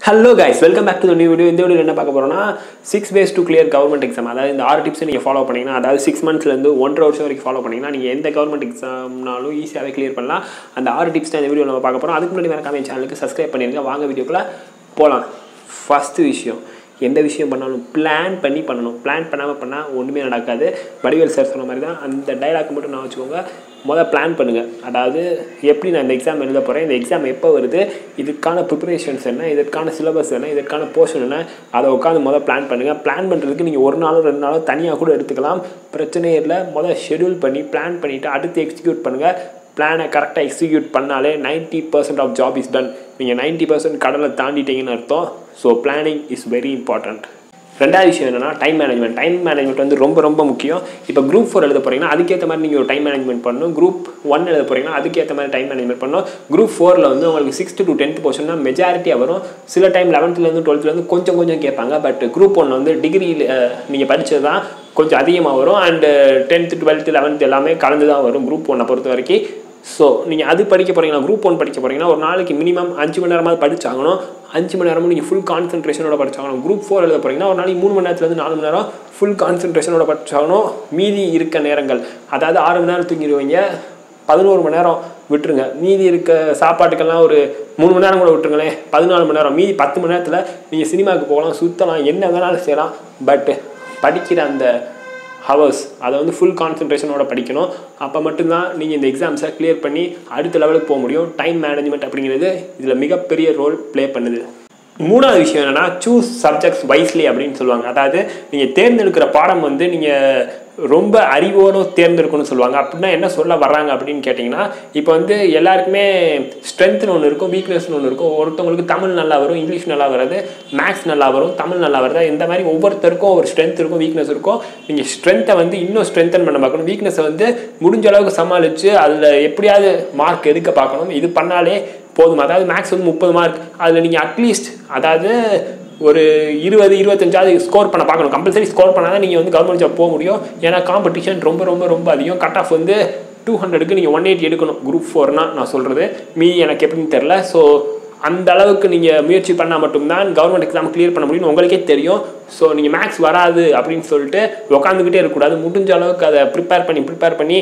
hello guys welcome back to new video இந்த video என்ன பார்க்க போறோம்னா six ways to clear government exam அதாவது இந்த ஆறு டிப்ஸ் நீங்கள் ஃபாலோ பண்ணீங்கன்னா அதாவது சிக்ஸ் மந்த்ஸ்லேருந்து ஒன்றரை வருஷம் வரைக்கும் ஃபாலோ பண்ணீங்கன்னா நீங்கள் எந்த கவர்மெண்ட் எக்ஸாம்னாலும் ஈஸியாகவே கிளியர் பண்ணலாம் அந்த ஆறு டிப்ஸ் தான் இந்த வீடியோ நம்ம பார்க்க போகிறோம் அதுக்கு முன்னாடி மறக்காம என் சேனலுக்கு சப்ஸ்கிரைப் பண்ணிருங்க வாங்க வீடியோக்குள்ள போகலாம் ஃபஸ்ட்டு விஷயம் எந்த விஷயம் பண்ணாலும் பிளான் பண்ணி பண்ணணும் பிளான் பண்ணாமல் பண்ணால் ஒன்றுமே நடக்காது வடிவேல் சார் சொன்ன மாதிரி தான் அந்த டைலாக் மட்டும் நான் வச்சுக்கோங்க முதல்ல பிளான் பண்ணுங்கள் அதாவது எப்படி நான் இந்த எக்ஸாம் எழுத போகிறேன் இந்த எக்ஸாம் எப்போ வருது இதுக்கான ப்ரிப்பரேஷன்ஸ் என்ன இதற்கான சிலபஸ் என்ன இதற்கான போர்ஷன் என்ன அதை உட்காந்து முதல்ல பிளான் பண்ணுங்கள் பிளான் பண்ணுறதுக்கு நீங்கள் ஒரு நாளோ ரெண்டு நாளோ தனியாக கூட எடுத்துக்கலாம் பிரச்சனையே இல்லை முதல்ல ஷெடியூல் பண்ணி பிளான் பண்ணிவிட்டு அடுத்து எக்ஸிக்யூட் பண்ணுங்கள் பிளானை கரெக்டாக எக்ஸிக்யூட் பண்ணாலே ninety percent of job is done நீங்கள் நைன்ட்டி பர்சன்ட் கடலை தாண்டிட்டீங்கன்னு அர்த்தம் so planning is very important ரெண்டாவது விஷயம் என்னன்னா டைம் மேனேஜ்மெண்ட் டைம் மேனேஜ்மெண்ட் வந்து ரொம்ப ரொம்ப முக்கியம் இப்போ குரூப் ஃபோர் எழுத போகிறீங்கன்னா அதுக்கேற்ற மாதிரி நீங்கள் ஒரு டைம் மேனேஜ்மெண்ட் பண்ணணும் குரூப் ஒன் எழுத போகிறீங்கன்னா அதுக்கேற்ற மாதிரி டைம் மேனேஜ்மெண்ட் பண்ணணும் குரூப் ஃபோரில் வந்து உங்களுக்கு சிக்ஸ்த் டு டென்த் போர்ஷன் தான் மெஜாரிட்டியாக வரும் சில டைம் லெவன்த்துலேருந்து டுவெல்த்லேருந்து கொஞ்சம் கொஞ்சம் கேட்பாங்க பட் குரூப் ஒன் வந்து டிகிரியில் நீங்கள் படித்தது தான் கொஞ்சம் அதிகமாக வரும் அண்டு டென்த்து டுவெல்த்து லெவன்த்து எல்லாமே கலந்து தான் வரும் குரூப் ஒன்னை பொறுத்த வரைக்கும் ஸோ நீங்கள் அது படிக்க போகிறீங்கன்னா குரூப் ஒன் படிக்க போகிறீங்கன்னா ஒரு நாளைக்கு மினிமம் அஞ்சு மணி நேரமாவது படிச்சாகணும் அஞ்சு மணி நேரமும் நீங்கள் ஃபுல் கான்சன்ட்ரேஷனோட படிச்சாகணும் குரூப் ஃபோர் எழுத போகிறீங்கன்னா ஒரு நாளைக்கு மூணு மணி நேரத்துலேருந்து நாலு மணி நேரம் ஃபுல் கான்சன்ட்ரேஷனோட படிச்சாகணும் மீதி இருக்க நேரங்கள் அதாவது ஆறு மணி நேரம் தூங்கிடுவீங்க பதினோரு மணி நேரம் விட்டுருங்க மீதி இருக்க சாப்பாட்டுக்கெல்லாம் ஒரு மூணு மணி நேரம் கூட விட்டுருங்களேன் பதினாலு மணி நேரம் மீதி பத்து மணி நேரத்தில் நீங்கள் சினிமாவுக்கு போகலாம் சுற்றலாம் என்ன வேணாலும் செய்யலாம் பட் படிக்கிற அந்த ஹவர்ஸ் அதை வந்து ஃபுல் கான்சன்ட்ரேஷனோட படிக்கணும் அப்போ மட்டும்தான் நீங்கள் இந்த எக்ஸாம்ஸை கிளியர் பண்ணி அடுத்த லெவலுக்கு போக முடியும் டைம் மேனேஜ்மெண்ட் அப்படிங்கிறது இதில் மிகப்பெரிய ரோல் ப்ளே பண்ணுது மூணாவது விஷயம் என்னென்னா சூஸ் சப்ஜெக்ட்ஸ் வைஸ்லி அப்படின்னு சொல்லுவாங்க அதாவது நீங்கள் தேர்ந்தெடுக்கிற பாடம் வந்து நீங்கள் ரொம்ப அறிவோடு தேர்ந்தெடுக்கணும்னு சொல்லுவாங்க அப்படின்னா என்ன சொல்ல வர்றாங்க அப்படின்னு கேட்டிங்கன்னா இப்போ வந்து எல்லாருக்குமே ஸ்ட்ரென்த்னு ஒன்று இருக்கும் வீக்னஸ்னு ஒன்று இருக்கும் ஒருத்தவங்களுக்கு தமிழ் நல்லா வரும் இங்கிலீஷ் நல்லா வராது மேக்ஸ் நல்லா வரும் தமிழ் நல்லா வருது இந்த மாதிரி ஒவ்வொருத்தருக்கும் ஒரு ஸ்ட்ரென்த் இருக்கும் வீக்னஸ் இருக்கும் நீங்கள் ஸ்ட்ரென்த்தை வந்து இன்னும் ஸ்ட்ரென்தன் பண்ண பார்க்கணும் வீக்னஸை வந்து முடிஞ்ச அளவுக்கு சமாளித்து அதில் எப்படியாவது மார்க் எடுக்க பார்க்கணும் இது பண்ணாலே போதும் அதாவது மேக்ஸ் வந்து முப்பது மார்க் அதில் நீங்கள் அட்லீஸ்ட் அதாவது ஒரு இருபது இருபத்தஞ்சாவது ஸ்கோர் பண்ண பார்க்கணும் கம்பல்சரி ஸ்கோர் பண்ணால் தான் நீங்கள் வந்து கவர்மெண்ட் ஜாப் போக முடியும் ஏன்னா காம்படிஷன் ரொம்ப ரொம்ப ரொம்ப அதிகம் கட் ஆஃப் வந்து டூ ஹண்ட்ரடுக்கு நீங்கள் ஒன் எயிட்டி எடுக்கணும் குரூப் ஃபோர்னா நான் சொல்கிறது மீதி எனக்கு எப்படின்னு தெரில ஸோ அந்த அளவுக்கு நீங்கள் முயற்சி பண்ணால் மட்டும்தான் கவர்மெண்ட் எக்ஸாம் கிளியர் பண்ண முடியும்னு உங்களுக்கே தெரியும் ஸோ நீங்கள் மேக்ஸ் வராது அப்படின்னு சொல்லிட்டு உட்காந்துக்கிட்டே இருக்கக்கூடாது முடிஞ்ச அளவுக்கு அதை ப்ரிப்பேர் பண்ணி ப்ரிப்பேர் பண்ணி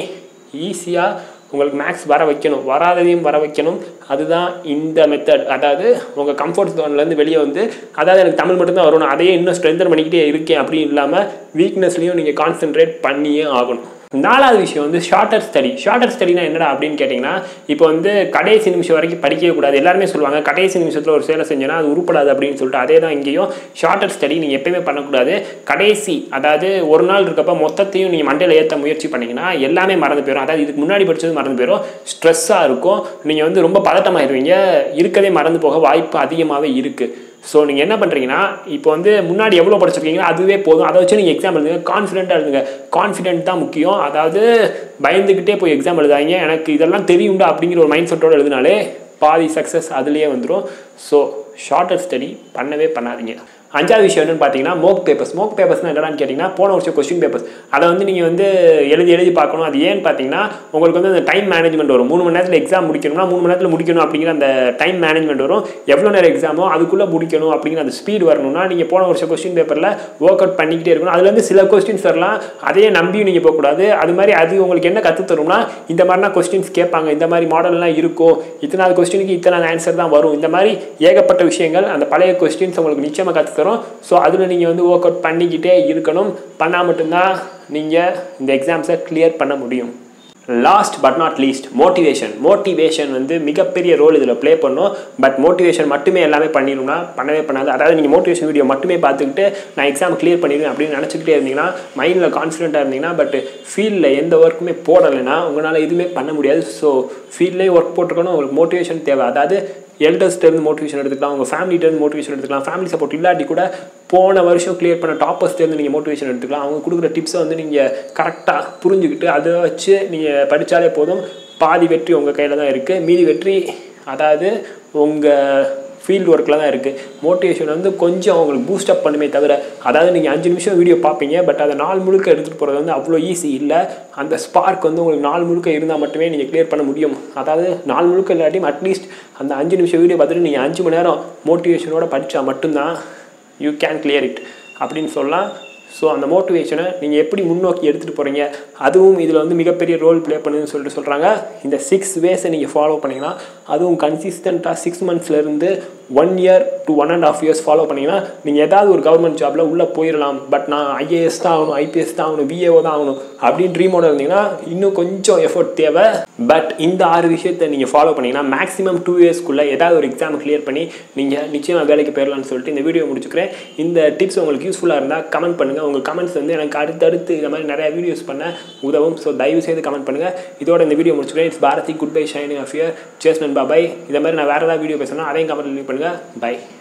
ஈஸியாக உங்களுக்கு மேக்ஸ் வர வைக்கணும் வராததையும் வர வைக்கணும் அதுதான் இந்த மெத்தட் அதாவது உங்கள் கம்ஃபர்ட் ஜோன்லேருந்து வெளியே வந்து அதாவது எனக்கு தமிழ் மட்டும்தான் வரணும் அதையே இன்னும் ஸ்ட்ரென்தன் பண்ணிக்கிட்டே இருக்கேன் அப்படின்னு இல்லாமல் வீக்னஸ்லையும் நீங்கள் கான்சென்ட்ரேட் பண்ணியே ஆகணும் நாலாவது விஷயம் வந்து ஷார்ட்டர் ஸ்டடி ஷார்ட்டர் ஸ்டடினா என்னடா அப்படின்னு கேட்டிங்கன்னா இப்போ வந்து கடைசி நிமிஷம் வரைக்கும் படிக்கவே கூடாது எல்லாருமே சொல்லுவாங்க கடைசி நிமிஷத்தில் ஒரு சேலை செஞ்சோன்னா அது உருப்படாது அப்படின்னு சொல்லிட்டு அதே தான் இங்கேயும் ஷார்ட்டர் ஸ்டடி நீங்கள் எப்பயுமே பண்ணக்கூடாது கடைசி அதாவது ஒரு நாள் இருக்கப்போ மொத்தத்தையும் நீங்கள் மண்டையில் ஏற்ற முயற்சி பண்ணிங்கன்னா எல்லாமே மறந்து போயிடும் அதாவது இதுக்கு முன்னாடி படித்தது மறந்து போயிடும் ஸ்ட்ரெஸ்ஸாக இருக்கும் நீங்கள் வந்து ரொம்ப பதட்டமாயிருவீங்க இருக்கதே மறந்து போக வாய்ப்பு அதிகமாகவே இருக்குது ஸோ நீங்கள் என்ன பண்ணுறீங்கன்னா இப்போ வந்து முன்னாடி எவ்வளோ படிச்சிருக்கீங்களோ அதுவே போதும் அதை வச்சு நீங்கள் எக்ஸாம் எழுதுங்க கான்ஃபிடென்ட்டாக எழுதுங்க கான்ஃபிடென்ட் தான் முக்கியம் அதாவது பயந்துக்கிட்டே போய் எக்ஸாம் எழுதாங்க எனக்கு இதெல்லாம் தெரியும்டா அப்படிங்கிற ஒரு மைண்ட் செட்டோடு எழுதினாலே பாதி சக்ஸஸ் அதுலேயே வந்துடும் ஸோ ஷார்ட்டர் ஸ்டடி பண்ணவே பண்ணாதீங்க அஞ்சாவது விஷயம் என்னன்னு பார்த்தீங்கன்னா மோக் பேப்பர்ஸ் மோக் பேப்பர்ஸ்னால் என்னடான்னு கேட்டிங்கன்னா போன வருஷம் கொஸ்டின் பேப்பர்ஸ் அதை வந்து நீங்கள் வந்து எழுதி எழுதி பார்க்கணும் அது ஏன்னு பார்த்தீங்கன்னா உங்களுக்கு வந்து அந்த டைம் மேனேஜ்மெண்ட் வரும் மூணு மணி நேரத்தில் எக்ஸாம் முடிக்கணும்னா மூணு மணி நேரத்தில் முடிக்கணும் அப்படிங்கிற அந்த டைம் மேனேஜ்மெண்ட் வரும் எவ்வளோ நேரம் எக்ஸாமோ அதுக்குள்ளே முடிக்கணும் அப்படிங்கிற அந்த ஸ்பீடு வரணும்னா நீங்கள் போன வருஷம் கொஸ்டின் பேப்பரில் ஒர்க் அவுட் பண்ணிக்கிட்டே இருக்கணும் அதுலேருந்து சில கொஸ்டின்ஸ் வரலாம் அதையே நம்பியும் நீங்கள் போகக்கூடாது அது மாதிரி அது உங்களுக்கு என்ன கற்று தரும்னா இந்த மாதிரினா கொஸ்டின்ஸ் கேட்பாங்க இந்த மாதிரி மாடல்லாம் இருக்கும் இத்தனாவது கொஸ்டினுக்கு இத்தனை ஆன்சர் தான் வரும் இந்த மாதிரி ஏகப்பட்ட விஷயங்கள் அந்த பழைய கொஸ்டின்ஸ் உங்களுக்கு நிச்சயமாக கற்று தரும் ஸோ அதில் நீங்கள் வந்து ஒர்க் அவுட் பண்ணிக்கிட்டே இருக்கணும் பண்ணால் மட்டும்தான் நீங்கள் இந்த எக்ஸாம்ஸை கிளியர் பண்ண முடியும் last but not least motivation motivation வந்து மிகப்பெரிய ரோல் இதில் ப்ளே பண்ணும் பட் மோட்டிவேஷன் மட்டுமே எல்லாமே பண்ணிடும்னா பண்ணவே பண்ணாது அதாவது நீங்கள் மோட்டிவேஷன் வீடியோ மட்டுமே பார்த்துக்கிட்டு நான் எக்ஸாம் கிளியர் பண்ணிடுவேன் அப்படின்னு நினச்சிக்கிட்டே இருந்தீங்கன்னா மைண்டில் கான்ஃபிடென்ட்டாக இருந்தீங்கன்னா பட் ஃபீல்டில் எந்த ஒர்க்குமே போடலைன்னா உங்களால் எதுவுமே பண்ண முடியாது ஸோ ஃபீல்ட்லேயே ஒர்க் போட்டிருக்கணும் உங்களுக்கு மோட்டிவேஷன் தேவை அதாவது எல்டர்ஸ்டேருந்து மோட்டிவேஷன் எடுத்துக்கலாம் உங்கள் ஃபேமிலிட்டேருந்து மோட்டிவேஷன் எடுத்துக்கலாம் ஃபேமிலி சப்போர்ட் இல்லாட்டி கூட போன வருஷம் கிளியர் பண்ண டாப்பர்ஸ்டேருந்து நீங்கள் மோட்டிவேஷன் எடுத்துக்கலாம் அவங்க கொடுக்குற டிப்ஸை வந்து நீங்கள் கரெக்டாக புரிஞ்சுக்கிட்டு அதை வச்சு நீங்கள் படித்தாலே போதும் பாதி வெற்றி உங்கள் கையில் தான் இருக்குது மீதி வெற்றி அதாவது உங்கள் ஃபீல்டு ஒர்க்கில் தான் இருக்குது மோட்டிவேஷன் வந்து கொஞ்சம் உங்களுக்கு பூஸ்ட் அப் பண்ணுமே தவிர அதாவது நீங்கள் அஞ்சு நிமிஷம் வீடியோ பார்ப்பீங்க பட் அதை நாள் முழுக்க எடுத்துகிட்டு போகிறது வந்து அவ்வளோ ஈஸி இல்லை அந்த ஸ்பார்க் வந்து உங்களுக்கு நாள் முழுக்க இருந்தால் மட்டுமே நீங்கள் கிளியர் பண்ண முடியும் அதாவது நாள் முழுக்க இல்லாட்டியும் அட்லீஸ்ட் அந்த அஞ்சு நிமிஷம் வீடியோ பார்த்துட்டு நீங்கள் அஞ்சு மணி நேரம் மோட்டிவேஷனோட படித்தா மட்டும்தான் யூ கேன் கிளியர் இட் அப்படின்னு சொல்லலாம் ஸோ அந்த மோட்டிவேஷனை நீங்கள் எப்படி முன்னோக்கி எடுத்துகிட்டு போகிறீங்க அதுவும் இதில் வந்து மிகப்பெரிய ரோல் ப்ளே பண்ணுதுன்னு சொல்லிட்டு சொல்கிறாங்க இந்த சிக்ஸ் வேஸை நீங்கள் ஃபாலோ பண்ணிங்கன்னா அதுவும் கன்சிஸ்டண்ட்டாக சிக்ஸ் மந்த்ஸ்லேருந்து one year to one and half years follow பண்ணிங்கன்னா நீங்கள் ஏதாவது ஒரு கவர்மெண்ட் ஜாபில் உள்ளே போயிடலாம் பட் நான் ஐஏஎஸ் தான் ஆகணும் ஐபிஎஸ் தான் ஆகணும் பிஏஓ தான் ஆகணும் அப்படின்னு ட்ரீமோட இருந்தீங்கன்னா இன்னும் கொஞ்சம் எஃபர்ட் தேவை பட் இந்த ஆறு விஷயத்தை நீங்கள் ஃபாலோ பண்ணிங்கன்னா மேக்ஸிமம் டூ இயர்ஸ்க்குள்ளே ஏதாவது ஒரு எக்ஸாம் கிளியர் பண்ணி நீங்கள் நிச்சயமாக வேலைக்கு போயிடலாம்னு சொல்லிட்டு இந்த வீடியோ முடிச்சுக்கிறேன் இந்த டிப்ஸ் உங்களுக்கு யூஸ்ஃபுல்லாக இருந்தால் கமெண்ட் பண்ணுங்கள் உங்கள் கமெண்ட்ஸ் வந்து எனக்கு அடுத்தடுத்து இந்த மாதிரி நிறைய வீடியோஸ் பண்ண உதவும் ஸோ தயவு செய்து கமெண்ட் பண்ணுங்கள் இதோட இந்த வீடியோ முடிச்சுக்கிறேன் it's Bharathi goodbye signing off year chase நண்பா பை இந்த மாதிரி நான் வேறு ஏதாவது வீடியோ பேசணும் அதையும் கமெண்ட் லீவ் பண்ணுங்கள் பை